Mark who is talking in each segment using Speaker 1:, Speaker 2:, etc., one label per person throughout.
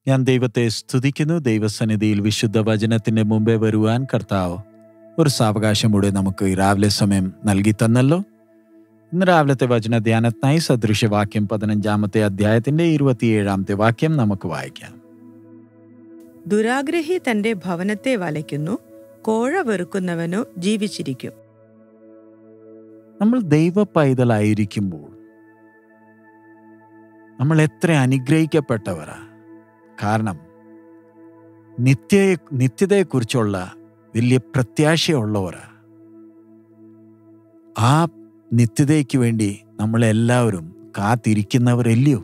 Speaker 1: ഞാൻ ദൈവത്തെ സ്തുതിക്കുന്നു ദൈവസന്നിധിയിൽ വിശുദ്ധ വചനത്തിന്റെ മുമ്പേ വരുവാൻ കർത്താവ് ഒരു സാവകാശം കൂടെ നമുക്ക് ഈ രാവിലെ സമയം നൽകി തന്നല്ലോ ഇന്ന് രാവിലത്തെ വചന ധ്യാനത്തിനായി സദൃശവാക്യം പതിനഞ്ചാമത്തെ അധ്യായത്തിന്റെ ഇരുപത്തിയേഴാമത്തെ വാക്യം നമുക്ക് വായിക്കാം
Speaker 2: ദുരാഗ്രഹി തന്റെ ഭവനത്തെ വലയ്ക്കുന്നു കോഴ വെറുക്കുന്നവനോ ജീവിച്ചിരിക്കും
Speaker 1: നമ്മൾ ദൈവ പൈതലായിരിക്കുമ്പോൾ നമ്മൾ എത്ര അനുഗ്രഹിക്കപ്പെട്ടവരാ കാരണം നിത്യ നിത്യതയെക്കുറിച്ചുള്ള വലിയ പ്രത്യാശയുള്ളവരാ ആ നിത്യതയ്ക്ക് വേണ്ടി നമ്മളെല്ലാവരും കാത്തിരിക്കുന്നവരല്ലയോ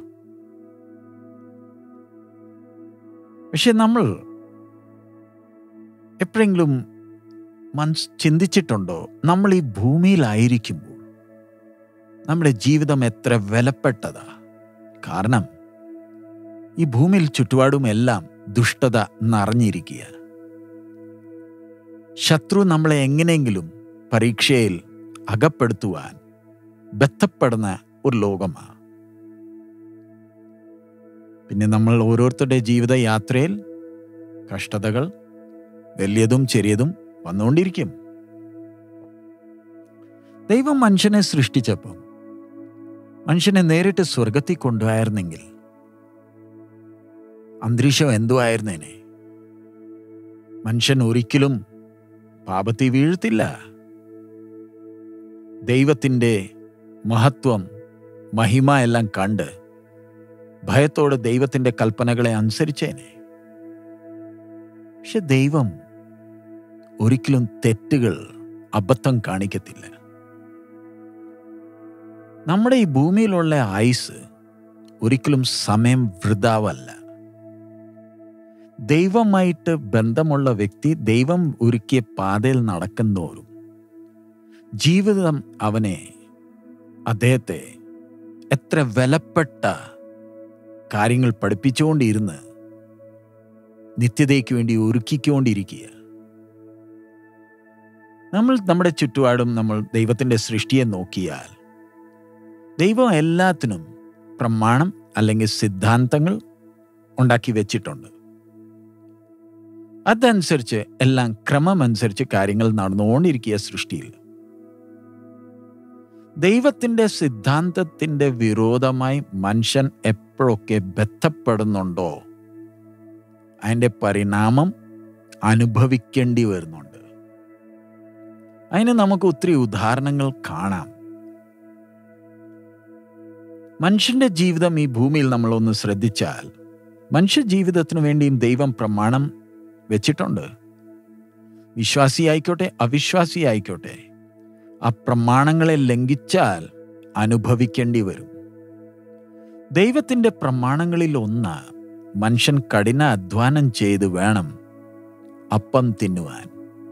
Speaker 1: പക്ഷെ നമ്മൾ എപ്പോഴെങ്കിലും മനസ് ചിന്തിച്ചിട്ടുണ്ടോ നമ്മൾ ഈ ഭൂമിയിലായിരിക്കുമ്പോൾ നമ്മുടെ ജീവിതം എത്ര വിലപ്പെട്ടതാ കാരണം ഈ ഭൂമിയിൽ ചുറ്റുപാടും എല്ലാം ദുഷ്ടത നിറഞ്ഞിരിക്കുക ശത്രു നമ്മളെ എങ്ങനെയെങ്കിലും പരീക്ഷയിൽ അകപ്പെടുത്തുവാൻ ബന്ധപ്പെടുന്ന ഒരു ലോകമാണ് പിന്നെ നമ്മൾ ഓരോരുത്തരുടെ ജീവിത യാത്രയിൽ കഷ്ടതകൾ വലിയതും ചെറിയതും വന്നുകൊണ്ടിരിക്കും ദൈവം മനുഷ്യനെ സൃഷ്ടിച്ചപ്പം മനുഷ്യനെ നേരിട്ട് സ്വർഗത്തിൽ കൊണ്ടുപോയായിരുന്നെങ്കിൽ അന്തരീക്ഷം എന്തുവായിരുന്നേനെ മനുഷ്യൻ ഒരിക്കലും പാപത്തിൽ വീഴ്ത്തില്ല ദൈവത്തിൻ്റെ മഹത്വം മഹിമ എല്ലാം കണ്ട് ഭയത്തോടെ ദൈവത്തിൻ്റെ കൽപ്പനകളെ അനുസരിച്ചേനെ പക്ഷെ ദൈവം ഒരിക്കലും തെറ്റുകൾ അബദ്ധം കാണിക്കത്തില്ല നമ്മുടെ ഈ ഭൂമിയിലുള്ള ആയുസ് ഒരിക്കലും സമയം വൃതാവല്ല ദൈവമായിട്ട് ബന്ധമുള്ള വ്യക്തി ദൈവം ഒരുക്കിയ പാതയിൽ നടക്കുന്നോരും ജീവിതം അവനെ അദ്ദേഹത്തെ എത്ര വിലപ്പെട്ട കാര്യങ്ങൾ പഠിപ്പിച്ചുകൊണ്ടിരുന്ന് നിത്യതയ്ക്ക് വേണ്ടി ഒരുക്കിക്കൊണ്ടിരിക്കുക നമ്മൾ നമ്മുടെ ചുറ്റുപാടും നമ്മൾ ദൈവത്തിൻ്റെ സൃഷ്ടിയെ നോക്കിയാൽ ദൈവം എല്ലാത്തിനും പ്രമാണം അല്ലെങ്കിൽ സിദ്ധാന്തങ്ങൾ ഉണ്ടാക്കി വെച്ചിട്ടുണ്ട് അതനുസരിച്ച് എല്ലാം ക്രമമനുസരിച്ച് കാര്യങ്ങൾ നടന്നുകൊണ്ടിരിക്കുക സൃഷ്ടിയിൽ ദൈവത്തിൻ്റെ സിദ്ധാന്തത്തിൻ്റെ വിരോധമായി മനുഷ്യൻ എപ്പോഴൊക്കെ ബന്ധപ്പെടുന്നുണ്ടോ അതിൻ്റെ പരിണാമം അനുഭവിക്കേണ്ടി വരുന്നുണ്ട് അതിന് നമുക്ക് ഒത്തിരി ഉദാഹരണങ്ങൾ കാണാം മനുഷ്യന്റെ ജീവിതം ഈ ഭൂമിയിൽ നമ്മളൊന്ന് ശ്രദ്ധിച്ചാൽ മനുഷ്യ ജീവിതത്തിനു വേണ്ടിയും ദൈവം പ്രമാണം വെച്ചിട്ടുണ്ട് വിശ്വാസി ആയിക്കോട്ടെ അവിശ്വാസി ആയിക്കോട്ടെ ആ പ്രമാണങ്ങളെ ലംഘിച്ചാൽ അനുഭവിക്കേണ്ടി വരും ദൈവത്തിൻ്റെ പ്രമാണങ്ങളിൽ ഒന്ന് മനുഷ്യൻ കഠിന അധ്വാനം ചെയ്ത് വേണം അപ്പം തിന്നുവാൻ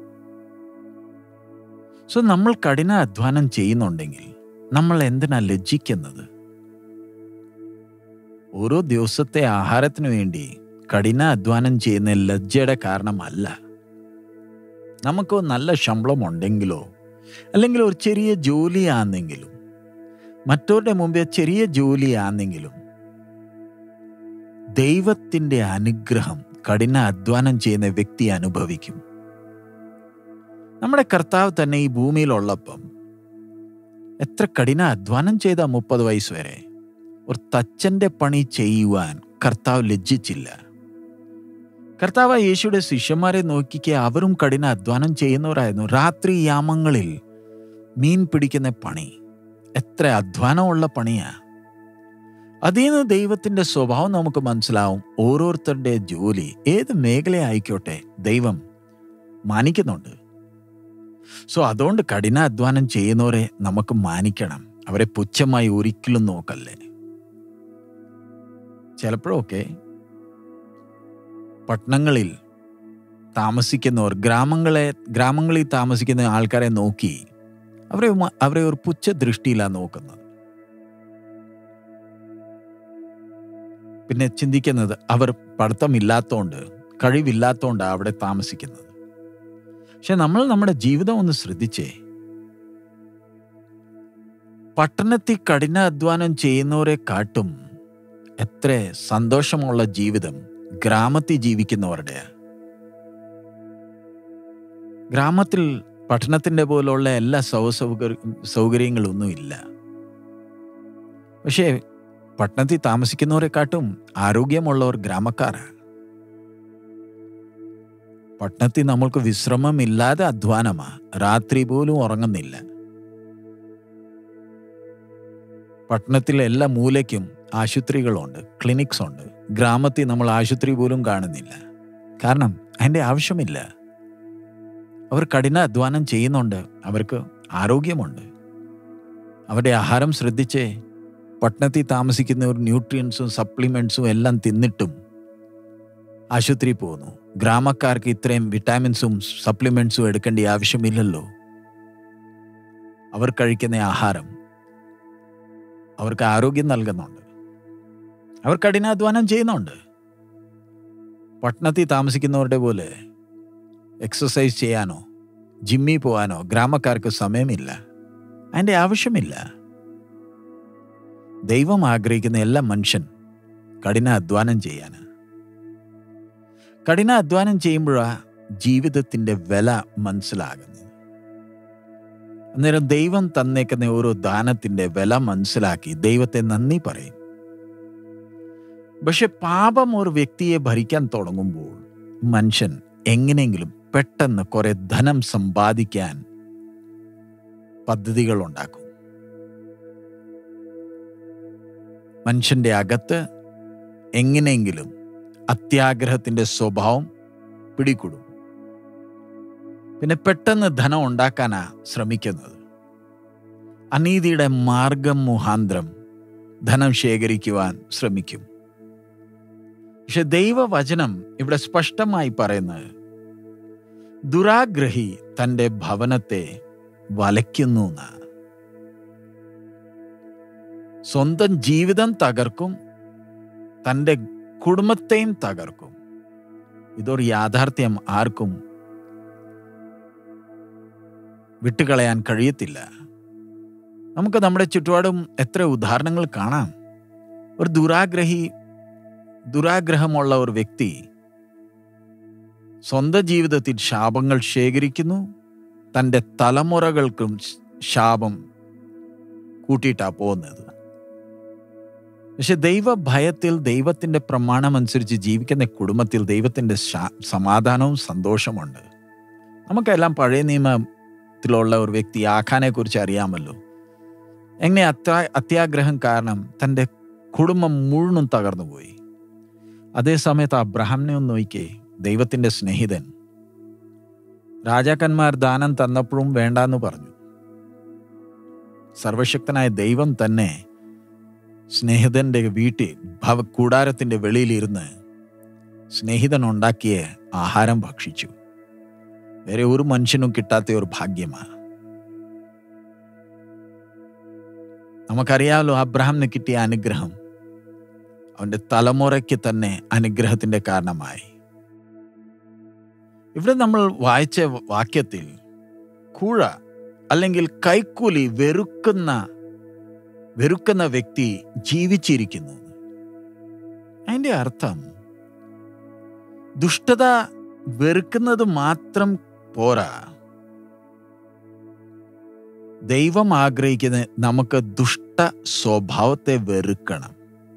Speaker 1: സോ നമ്മൾ കഠിന അധ്വാനം ചെയ്യുന്നുണ്ടെങ്കിൽ നമ്മൾ എന്തിനാ ലജ്ജിക്കുന്നത് ഓരോ ദിവസത്തെ ആഹാരത്തിന് വേണ്ടി കഠിന അധ്വാനം ചെയ്യുന്ന ലജ്ജയുടെ കാരണമല്ല നമുക്ക് നല്ല ശമ്പളം ഉണ്ടെങ്കിലോ അല്ലെങ്കിൽ ഒരു ചെറിയ ജോലിയാണെങ്കിലും മറ്റവരുടെ മുമ്പേ ചെറിയ ജോലിയാണെങ്കിലും ദൈവത്തിൻ്റെ അനുഗ്രഹം കഠിന അധ്വാനം ചെയ്യുന്ന വ്യക്തി അനുഭവിക്കും നമ്മുടെ കർത്താവ് തന്നെ ഈ ഭൂമിയിലുള്ളപ്പം എത്ര കഠിന അധ്വാനം ചെയ്ത മുപ്പത് വയസ്സ് വരെ ഒരു തച്ചൻ്റെ പണി ചെയ്യുവാൻ കർത്താവ് ലജ്ജിച്ചില്ല കർത്താവ് യേശുയുടെ ശിഷ്യന്മാരെ നോക്കിക്കെ അവരും കഠിന അധ്വാനം ചെയ്യുന്നവരായിരുന്നു രാത്രി യാമങ്ങളിൽ മീൻ പിടിക്കുന്ന പണി എത്ര അധ്വാനമുള്ള പണിയാ അതിൽ നിന്ന് ദൈവത്തിൻ്റെ സ്വഭാവം നമുക്ക് മനസ്സിലാവും ഓരോരുത്തരുടെ ജോലി ഏത് മേഖല ആയിക്കോട്ടെ ദൈവം മാനിക്കുന്നുണ്ട് സോ അതുകൊണ്ട് കഠിന അധ്വാനം ചെയ്യുന്നവരെ നമുക്ക് മാനിക്കണം അവരെ പുച്ഛമായി ഒരിക്കലും നോക്കല്ലേ ചിലപ്പോഴൊക്കെ പട്ടണങ്ങളിൽ താമസിക്കുന്നവർ ഗ്രാമങ്ങളെ ഗ്രാമങ്ങളിൽ താമസിക്കുന്ന ആൾക്കാരെ നോക്കി അവരെ മ- അവരെ ഒരു പുച്ഛ ദൃഷ്ടിയിലാണ് നോക്കുന്നത് പിന്നെ ചിന്തിക്കുന്നത് അവർ പഠിത്തമില്ലാത്തതുകൊണ്ട് കഴിവില്ലാത്തതുകൊണ്ടാണ് അവിടെ താമസിക്കുന്നത് പക്ഷെ നമ്മൾ നമ്മുടെ ജീവിതം ഒന്ന് ശ്രദ്ധിച്ചേ പട്ടണത്തിൽ കഠിന അധ്വാനം ചെയ്യുന്നവരെ കാട്ടും എത്ര സന്തോഷമുള്ള ജീവിതം ഗ്രാമത്തിൽ ജീവിക്കുന്നവരുടെയാ ഗ്രാമത്തിൽ പഠനത്തിൻ്റെ പോലുള്ള എല്ലാ സൗസൗകര്യ സൗകര്യങ്ങളൊന്നും ഇല്ല പക്ഷേ പട്ടണത്തിൽ താമസിക്കുന്നവരെക്കാട്ടും ആരോഗ്യമുള്ളവർ ഗ്രാമക്കാരാണ് പട്ടണത്തിൽ നമ്മൾക്ക് വിശ്രമമില്ലാതെ അധ്വാനമാ രാത്രി പോലും ഉറങ്ങുന്നില്ല പട്ടണത്തിലെ എല്ലാ മൂലയ്ക്കും ആശുപത്രികളുണ്ട് ക്ലിനിക്സ് ഉണ്ട് ഗ്രാമത്തിൽ നമ്മൾ ആശുപത്രി പോലും കാണുന്നില്ല കാരണം അതിൻ്റെ ആവശ്യമില്ല അവർ കഠിന അധ്വാനം ചെയ്യുന്നുണ്ട് അവർക്ക് ആരോഗ്യമുണ്ട് അവരുടെ ആഹാരം ശ്രദ്ധിച്ചേ പട്ടണത്തിൽ താമസിക്കുന്നവർ ന്യൂട്രിയൻസും സപ്ലിമെൻസും എല്ലാം തിന്നിട്ടും ആശുപത്രി പോകുന്നു ഗ്രാമക്കാർക്ക് ഇത്രയും വിറ്റാമിൻസും സപ്ലിമെൻസും എടുക്കേണ്ട ആവശ്യമില്ലല്ലോ അവർ കഴിക്കുന്ന ആഹാരം അവർക്ക് ആരോഗ്യം നൽകുന്നുണ്ട് അവർ കഠിനാധ്വാനം ചെയ്യുന്നുണ്ട് പട്ടണത്തിൽ താമസിക്കുന്നവരുടെ പോലെ എക്സസൈസ് ചെയ്യാനോ ജിമ്മിൽ പോകാനോ ഗ്രാമക്കാർക്ക് സമയമില്ല അതിൻ്റെ ആവശ്യമില്ല ദൈവം ആഗ്രഹിക്കുന്ന എല്ലാ മനുഷ്യൻ കഠിന അധ്വാനം ചെയ്യാന് കഠിന അധ്വാനം ചെയ്യുമ്പോഴാണ് ജീവിതത്തിൻ്റെ വില മനസ്സിലാകുന്നത് അന്നേരം ദൈവം തന്നേക്കുന്ന ഓരോ ദാനത്തിൻ്റെ വില മനസ്സിലാക്കി ദൈവത്തെ നന്ദി പറയും പക്ഷെ പാപം ഒരു വ്യക്തിയെ ഭരിക്കാൻ തുടങ്ങുമ്പോൾ മനുഷ്യൻ എങ്ങനെയെങ്കിലും പെട്ടെന്ന് കുറെ ധനം സമ്പാദിക്കാൻ പദ്ധതികൾ ഉണ്ടാക്കും മനുഷ്യന്റെ അകത്ത് എങ്ങനെയെങ്കിലും അത്യാഗ്രഹത്തിന്റെ സ്വഭാവം പിടികൂടും പിന്നെ പെട്ടെന്ന് ധനം ഉണ്ടാക്കാനാ ശ്രമിക്കുന്നത് അനീതിയുടെ മാർഗം മുഖാന്തരം ധനം ശേഖരിക്കുവാൻ ശ്രമിക്കും പക്ഷെ ദൈവവചനം ഇവിടെ സ്പഷ്ടമായി പറയുന്നത് ദുരാഗ്രഹി തൻ്റെ ഭവനത്തെ വലയ്ക്കുന്നു എന്നാണ് സ്വന്തം ജീവിതം തകർക്കും തൻ്റെ കുടുംബത്തെയും തകർക്കും ഇതൊരു യാഥാർത്ഥ്യം ആർക്കും വിട്ടുകളയാൻ കഴിയത്തില്ല നമുക്ക് നമ്മുടെ ചുറ്റുപാടും എത്ര ഉദാഹരണങ്ങൾ കാണാം ഒരു ദുരാഗ്രഹി ദുരാഗ്രഹമുള്ള ഒരു വ്യക്തി സ്വന്തം ജീവിതത്തിൽ ശാപങ്ങൾ ശേഖരിക്കുന്നു തൻ്റെ തലമുറകൾക്കും ശാപം കൂട്ടിയിട്ടാ പോകുന്നത് പക്ഷെ ദൈവഭയത്തിൽ ദൈവത്തിൻ്റെ പ്രമാണം അനുസരിച്ച് ജീവിക്കുന്ന കുടുംബത്തിൽ ദൈവത്തിൻ്റെ സമാധാനവും സന്തോഷമുണ്ട് നമുക്കെല്ലാം പഴയ നിയമത്തിലുള്ള ഒരു വ്യക്തി ആഖാനെ കുറിച്ച് അറിയാമല്ലോ എങ്ങനെ അത്യാ അത്യാഗ്രഹം കാരണം തൻ്റെ കുടുംബം മുഴുവനും തകർന്നുപോയി അതേസമയത്ത് അബ്രഹാമിനെ ഒന്ന് നോക്കിയേ ദൈവത്തിൻ്റെ സ്നേഹിതൻ രാജാക്കന്മാർ ദാനം തന്നപ്പോഴും വേണ്ടാന്ന് പറഞ്ഞു സർവശക്തനായ ദൈവം തന്നെ സ്നേഹിതന്റെ വീട്ടിൽ ഭവ കൂടാരത്തിന്റെ വെളിയിലിരുന്ന് സ്നേഹിതൻ ഉണ്ടാക്കിയ ആഹാരം ഭക്ഷിച്ചു വേറെ ഒരു മനുഷ്യനും കിട്ടാത്ത ഒരു ഭാഗ്യമാണ് നമുക്കറിയാമല്ലോ അബ്രഹാമിന് കിട്ടിയ അനുഗ്രഹം അവന്റെ തലമുറയ്ക്ക് തന്നെ അനുഗ്രഹത്തിന്റെ കാരണമായി ഇവിടെ നമ്മൾ വായിച്ച വാക്യത്തിൽ കൂഴ അല്ലെങ്കിൽ കൈക്കൂലി വെറുക്കുന്ന വെറുക്കുന്ന വ്യക്തി ജീവിച്ചിരിക്കുന്നു അതിൻ്റെ അർത്ഥം ദുഷ്ടത വെറുക്കുന്നത് മാത്രം പോരാ ദൈവം ആഗ്രഹിക്കുന്ന നമുക്ക് ദുഷ്ട സ്വഭാവത്തെ വെറുക്കണം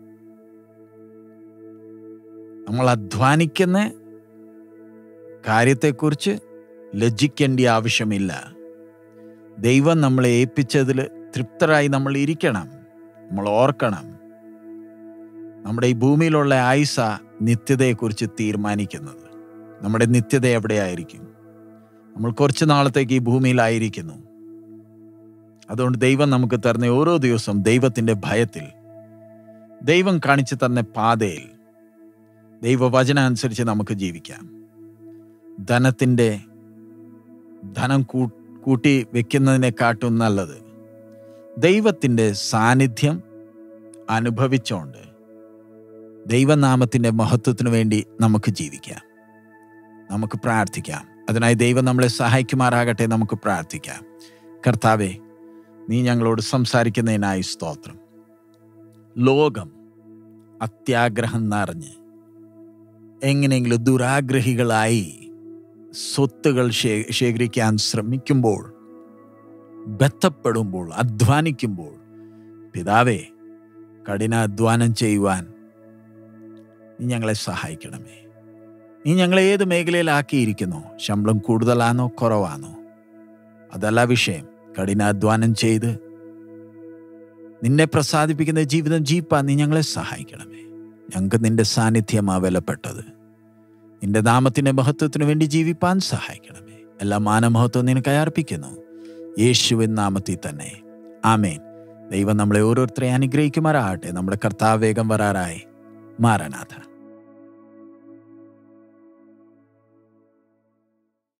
Speaker 1: നമ്മൾ അധ്വാനിക്കുന്ന കാര്യത്തെക്കുറിച്ച് ലജ്ജിക്കേണ്ട ആവശ്യമില്ല ദൈവം നമ്മളെ ഏൽപ്പിച്ചതിൽ തൃപ്തരായി നമ്മൾ ഇരിക്കണം നമ്മൾ ഓർക്കണം നമ്മുടെ ഈ ഭൂമിയിലുള്ള ആയുസ നിത്യതയെക്കുറിച്ച് തീരുമാനിക്കുന്നത് നമ്മുടെ നിത്യത എവിടെയായിരിക്കും നമ്മൾ കുറച്ച് നാളത്തേക്ക് ഈ ഭൂമിയിലായിരിക്കുന്നു അതുകൊണ്ട് ദൈവം നമുക്ക് തരുന്ന ഓരോ ദിവസവും ദൈവത്തിൻ്റെ ഭയത്തിൽ ദൈവം കാണിച്ചു തന്ന പാതയിൽ ദൈവവചനം അനുസരിച്ച് നമുക്ക് ജീവിക്കാം ധനത്തിൻ്റെ ധനം കൂട്ടി വെക്കുന്നതിനെക്കാട്ടും നല്ലത് ദൈവത്തിൻ്റെ സാന്നിധ്യം അനുഭവിച്ചുകൊണ്ട് ദൈവനാമത്തിൻ്റെ മഹത്വത്തിനു വേണ്ടി നമുക്ക് ജീവിക്കാം നമുക്ക് പ്രാർത്ഥിക്കാം അതിനായി ദൈവം നമ്മളെ സഹായിക്കുമാറാകട്ടെ നമുക്ക് പ്രാർത്ഥിക്കാം കർത്താവെ നീ ഞങ്ങളോട് സംസാരിക്കുന്നതിനായി സ്തോത്രം ലോകം അത്യാഗ്രഹം നിറഞ്ഞ് എങ്ങനെയെങ്കിലും ദുരാഗ്രഹികളായി സ്വത്തുകൾ ശേ- ശേഖരിക്കാൻ ശ്രമിക്കുമ്പോൾ ബന്ധപ്പെടുമ്പോൾ അധ്വാനിക്കുമ്പോൾ പിതാവേ കഠിനാധ്വാനം ചെയ്യുവാൻ നീ ഞങ്ങളെ സഹായിക്കണമേ നീ ഞങ്ങളെ ഏത് മേഖലയിലാക്കിയിരിക്കുന്നു ശമ്പളം കൂടുതലാണോ കുറവാണോ അതല്ല വിഷയം കഠിനാധ്വാനം ചെയ്ത് നിന്നെ പ്രസാദിപ്പിക്കുന്ന ജീവിതം ജീപ്പാൻ നീ ഞങ്ങളെ സഹായിക്കണമേ ഞങ്ങൾക്ക് നിന്റെ സാന്നിധ്യമാ വിലപ്പെട്ടത് നിന്റെ നാമത്തിന്റെ മഹത്വത്തിന് വേണ്ടി ജീവിപ്പാൻ സഹായിക്കണമേ എല്ലാ മാനമഹത്വം നിനക്ക് അർപ്പിക്കുന്നു യേശുവിൻ നാമത്തിൽ തന്നെ ആമേൻ ദൈവം നമ്മളെ ഓരോരുത്തരെ അനുഗ്രഹിക്കുമാറാകട്ടെ നമ്മുടെ കർത്താവ് വേഗം വരാറായി മാറനാഥ